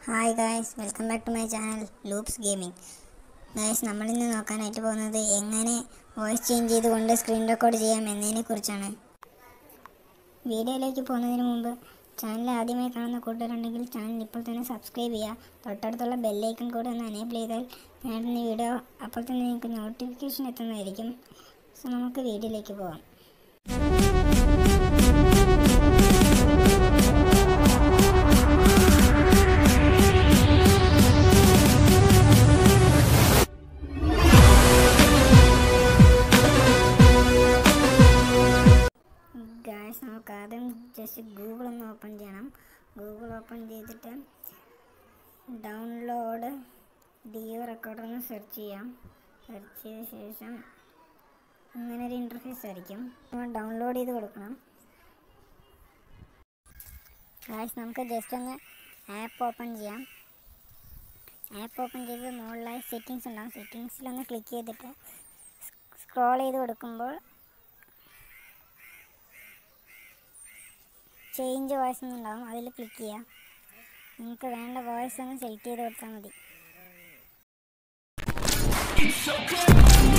hi guys welcome back to my channel Loops Gaming guys നമ്മളിന്ന് നോക്കാനായിട്ട് പോകുന്നത് എങ്ങനെ വോയിസ് ചേഞ്ച് ചെയ്തുകൊണ്ട് സ്ക്രീൻ റെക്കോർഡ് ചെയ്യാം എന്നതിനെ കുറിച്ചാണ് വീഡിയോയിലേക്ക് പോകുന്നതിന് മുമ്പ് ചാനൽ ആദ്യമായി കാണുന്ന കൂട്ടുകാരുണ്ടെങ്കിൽ ചാനൽ ഇപ്പോൾ തന്നെ സബ്സ്ക്രൈബ് ചെയ്യുക തൊട്ടടുത്തുള്ള ബെല്ലൈക്കൺ കൂടെ ഒന്ന് എനേബിൾ ചെയ്താൽ ഞാനിടുന്ന വീഡിയോ അപ്പോൾ തന്നെ നിങ്ങൾക്ക് നോട്ടിഫിക്കേഷൻ എത്തുന്നതായിരിക്കും സോ നമുക്ക് വീഡിയോയിലേക്ക് പോകാം ഗായ്സ് നമുക്ക് ആദ്യം ജസ്റ്റ് ഗൂഗിൾ ഒന്ന് ഓപ്പൺ ചെയ്യണം ഗൂഗിൾ ഓപ്പൺ ചെയ്തിട്ട് ഡൗൺലോഡ് ഡിയോ റെക്കോർഡർ എന്ന് സെർച്ച് ചെയ്യാം സെർച്ച് ചെയ്ത ശേഷം ഇങ്ങനെ ഒരു ഇൻ്റർഫേസ് ആയിരിക്കും നമ്മൾ ഡൗൺലോഡ് ചെയ്ത് കൊടുക്കണം ഗായ്സ് നമുക്ക് ജസ്റ്റ് ഒന്ന് ആപ്പ് ഓപ്പൺ ചെയ്യാം ആപ്പ് ഓപ്പൺ ചെയ്ത് മുകളിലായി സെറ്റിങ്സ് ഉണ്ടാകും സെറ്റിങ്സിലൊന്ന് ക്ലിക്ക് ചെയ്തിട്ട് സ്ക്രോൾ ചെയ്ത് കൊടുക്കുമ്പോൾ ചേഞ്ച് വോയിസ് എന്നുണ്ടാവും അതിൽ ക്ലിക്ക് ചെയ്യാം നിങ്ങൾക്ക് വേണ്ട വോയിസ് ഒന്ന് സെലക്ട് ചെയ്ത് കൊടുത്താൽ മതി